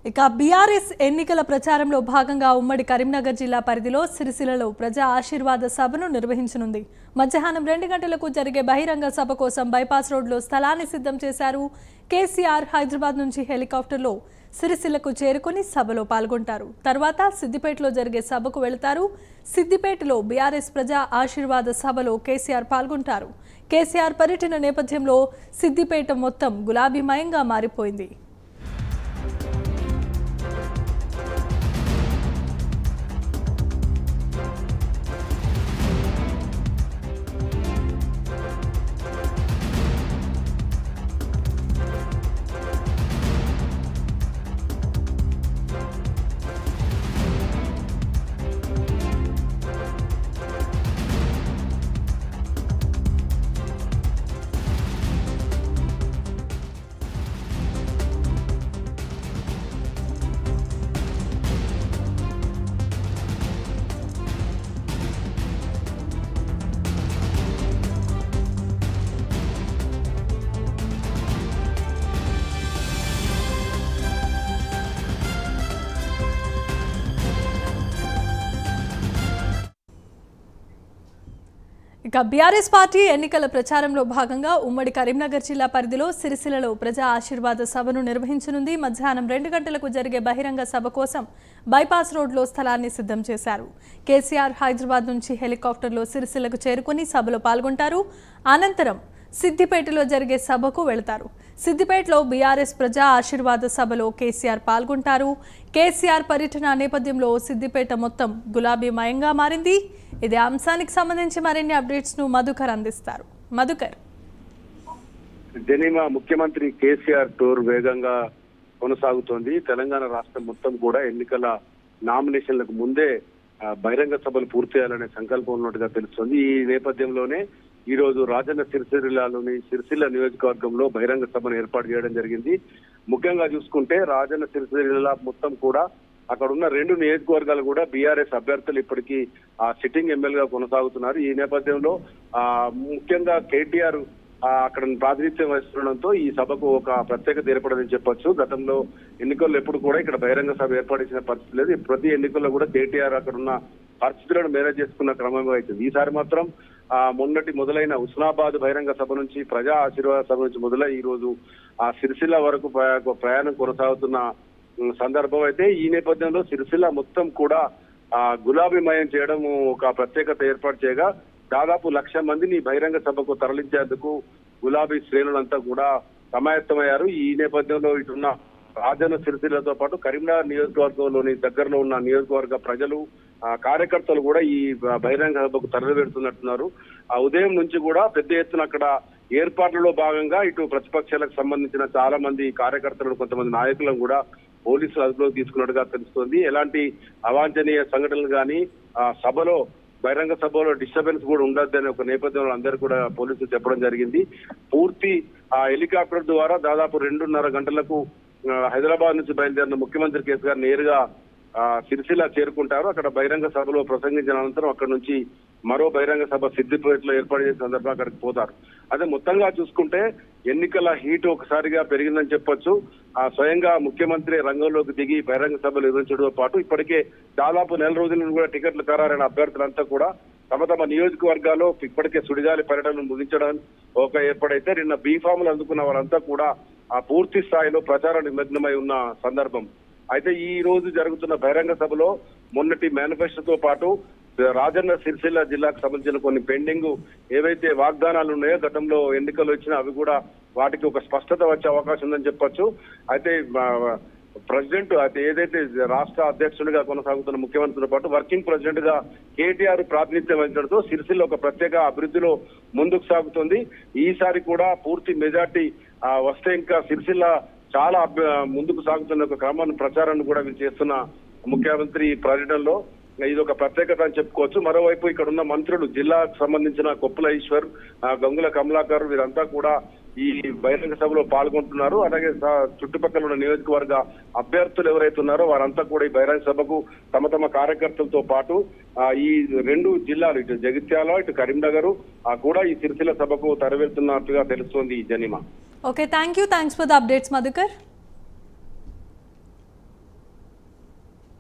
ఇక బీఆర్ఎస్ ఎన్నికల ప్రచారంలో భాగంగా ఉమ్మడి కరీంనగర్ జిల్లా పరిధిలో సిరిసిల్లలో ప్రజా ఆశీర్వాద సభను నిర్వహించనుంది మధ్యాహ్నం రెండు గంటలకు జరిగే బహిరంగ సభ కోసం బైపాస్ రోడ్లో స్థలాన్ని సిద్ధం చేశారు కేసీఆర్ హైదరాబాద్ నుంచి హెలికాప్టర్లో సిరిసిల్లకు చేరుకుని సభలో పాల్గొంటారు తర్వాత సిద్దిపేటలో జరిగే సభకు వెళతారు సిద్దిపేటలో బీఆర్ఎస్ ప్రజా ఆశీర్వాద సభలో కేసీఆర్ పాల్గొంటారు కేసీఆర్ పర్యటన నేపథ్యంలో సిద్దిపేట మొత్తం గులాబీమయంగా మారిపోయింది ఇక బీఆర్ఎస్ పార్టీ ఎన్నికల ప్రచారంలో భాగంగా ఉమ్మడి కరీంనగర్ జిల్లా పరిధిలో సిరిసిల్లలో ప్రజా ఆశీర్వాద సభను నిర్వహించనుంది మధ్యాహ్నం రెండు గంటలకు జరిగే బహిరంగ సభ కోసం బైపాస్ రోడ్లో స్థలాన్ని సిద్ధం చేశారు కేసీఆర్ హైదరాబాద్ నుంచి హెలికాప్టర్లో సిరిసిల్లకు చేరుకుని సభలో పాల్గొంటారు అనంతరం సిద్దిపేటలో జరిగే సభకు వెళతారు సిద్దిపేటలో బీఆర్ఎస్ ప్రజా ఆశీర్వాద సభలో కేసీఆర్ పాల్గొంటారు కేసీఆర్ పర్యటన నేపథ్యంలో సిద్దిపేట మొత్తం గులాబీమయంగా మారింది ఇదే అంశానికి సంబంధించి మరిన్ని అప్డేట్స్ ను మధుకర్ అందిస్తారు మధుకర్ జనీమా ముఖ్యమంత్రి కేసీఆర్ టూర్ వేగంగా కొనసాగుతోంది తెలంగాణ రాష్ట్రం మొత్తం కూడా ఎన్నికల నామినేషన్లకు ముందే ఆ, బహిరంగ సభలు పూర్తి చేయాలనే సంకల్పం ఉన్నట్టుగా తెలుస్తోంది ఈ నేపథ్యంలోనే ఈ రోజు రాజన్న సిరిసిల్లాలోని సిరిసిల్ల నియోజకవర్గంలో బహిరంగ సభను ఏర్పాటు చేయడం జరిగింది ముఖ్యంగా చూసుకుంటే రాజన్న సిరిసిల్ల మొత్తం కూడా అక్కడ ఉన్న రెండు నియోజకవర్గాలు కూడా బీఆర్ఎస్ అభ్యర్థులు ఇప్పటికీ ఆ సిట్టింగ్ ఎమ్మెల్యేగా కొనసాగుతున్నారు ఈ నేపథ్యంలో ఆ ముఖ్యంగా కేటీఆర్ ఆ, అక్కడ ప్రాతినిధ్యం వహిస్తుండడంతో ఈ సభకు ఒక ప్రత్యేకత ఏర్పడదని చెప్పొచ్చు గతంలో ఎన్నికల్లో ఎప్పుడు కూడా ఇక్కడ బహిరంగ సభ ఏర్పాటు చేసిన పరిస్థితి లేదు ప్రతి ఎన్నికల్లో కూడా కేటీఆర్ అక్కడ ఉన్న పరిస్థితులను మేనేజ్ చేసుకున్న క్రమంగా అవుతుంది ఈసారి మాత్రం ఆ మొన్నటి మొదలైన ఉస్నాబాద్ బహిరంగ సభ నుంచి ప్రజా ఆశీర్వాద సభ నుంచి మొదలై ఈ రోజు ఆ సిరిసిల్ల వరకు ప్రయా- ప్రయాణం కొనసాగుతున్న ఉమ్, సందర్భం అయితే ఈ నేపథ్యంలో సిరిసిల్ల మొత్తం కూడా ఆ గులాబీమయం చేయడం ఒక ప్రత్యేకత ఏర్పాటు చేయగా దాదాపు లక్ష మందిని బహిరంగ సభకు తరలించేందుకు గులాబీ శ్రేణులంతా కూడా సమాయత్తమయ్యారు ఈ నేపథ్యంలో ఇటున్న రాజన్న సిరిసిల్లతో పాటు కరీంనగర్ నియోజకవర్గంలోని దగ్గరలో ఉన్న నియోజకవర్గ ప్రజలు ఆ, కార్యకర్తలు కూడా ఈ బహిరంగ సభకు తరలి పెడుతున్నట్టున్నారు ఆ ఉదయం నుంచి కూడా పెద్ద ఎత్తున అక్కడ ఏర్పాట్లలో భాగంగా ఇటు ప్రతిపక్షాలకు సంబంధించిన చాలా మంది కార్యకర్తలను కొంతమంది నాయకులను కూడా పోలీసులు అదుపులోకి తీసుకున్నట్టుగా తెలుస్తోంది ఎలాంటి అవాంఛనీయ సంఘటనలు కానీ ఆ సభలో బహిరంగ సభలో డిస్టర్బెన్స్ కూడా ఉండొద్దని ఒక నేపథ్యంలో అందరూ కూడా పోలీసులు చెప్పడం జరిగింది పూర్తి ఆ హెలికాప్టర్ ద్వారా దాదాపు రెండున్నర గంటలకు ఆ, హైదరాబాద్ నుంచి బయలుదేరిన ముఖ్యమంత్రి కేసీఆర్ నేరుగా ఆ, సిరిసిల్ల చేరుకుంటారు అక్కడ బహిరంగ సభలో ప్రసంగించిన అనంతరం అక్కడ నుంచి మరో బహిరంగ సభ సిద్దిపేటలో ఏర్పాటు చేసిన సందర్భంగా అక్కడికి పోతారు అదే మొత్తంగా చూసుకుంటే ఎన్నికల హీట్ ఒకసారిగా పెరిగిందని చెప్పొచ్చు ఆ స్వయంగా ముఖ్యమంత్రి రంగంలోకి దిగి బహిరంగ సభలు నిర్వహించడంతో పాటు ఇప్పటికే దాదాపు నెల రోజుల నుండి కూడా టికెట్లు ఖరారైన అభ్యర్థులంతా కూడా తమ తమ నియోజకవర్గాల్లో ఇప్పటికే సుడిగాలి పర్యటన ముగించడం ఒక ఏర్పడైతే నిన్న బీఫాములు అందుకున్న వారంతా కూడా ఆ పూర్తి స్థాయిలో ప్రచారం నిమగ్నమై ఉన్న సందర్భం అయితే ఈ రోజు జరుగుతున్న బహిరంగ సభలో మొన్నటి మేనిఫెస్టోతో పాటు రాజన్న సిరిసిల్ల జిల్లాకు సంబంధించిన కొన్ని పెండింగ్ ఏవైతే వాగ్దానాలు ఉన్నాయో గతంలో ఎన్నికలు వచ్చినా అవి కూడా వాటికి ఒక స్పష్టత వచ్చే అవకాశం ఉందని చెప్పొచ్చు అయితే ఆ, ప్రెసిడెంట్ అయితే ఏదైతే రాష్ట్ర అధ్యక్షుడిగా కొనసాగుతున్న ముఖ్యమంత్రితో పాటు వర్కింగ్ ప్రెసిడెంట్ గా కేటీఆర్ ప్రాతినిధ్యం వహించడంతో సిరిసిల్ల ఒక ప్రత్యేక అభివృద్ధిలో ముందుకు సాగుతుంది ఈసారి కూడా పూర్తి మెజార్టీ ఆ, వస్తే ఇంకా సిరిసిల్ల చాలా అభ్య- ముందుకు సాగుతున్న ఒక క్రమాన్ని ప్రచారాన్ని కూడా వీళ్ళు చేస్తున్న ముఖ్యమంత్రి పర్యటనలో ఇది ఒక ప్రత్యేకత అని చెప్పుకోవచ్చు మరోవైపు ఇక్కడ ఉన్న మంత్రులు జిల్లాకు సంబంధించిన కొప్పుల ఈశ్వర్ ఆ, గంగుల కమలాకర్ వీరంతా కూడా ఈ బహిరంగ సభలో పాల్గొంటున్నారు అలాగే స- చుట్టుపక్కల ఉన్న నియోజకవర్గ అభ్యర్థులు ఎవరైతే ఉన్నారో వారంతా కూడా ఈ బహిరంగ సభకు తమ తమ కార్యకర్తలతో పాటు ఆ, ఈ రెండు జిల్లాలు ఇటు జగిత్యాల ఇటు కరీంనగర్ ఆ, కూడా ఈ సిరిసిల్ల సభకు తరవేస్తున్నట్టుగా తెలుస్తోంది జనిమా okay thank you thanks for the updates Madhukar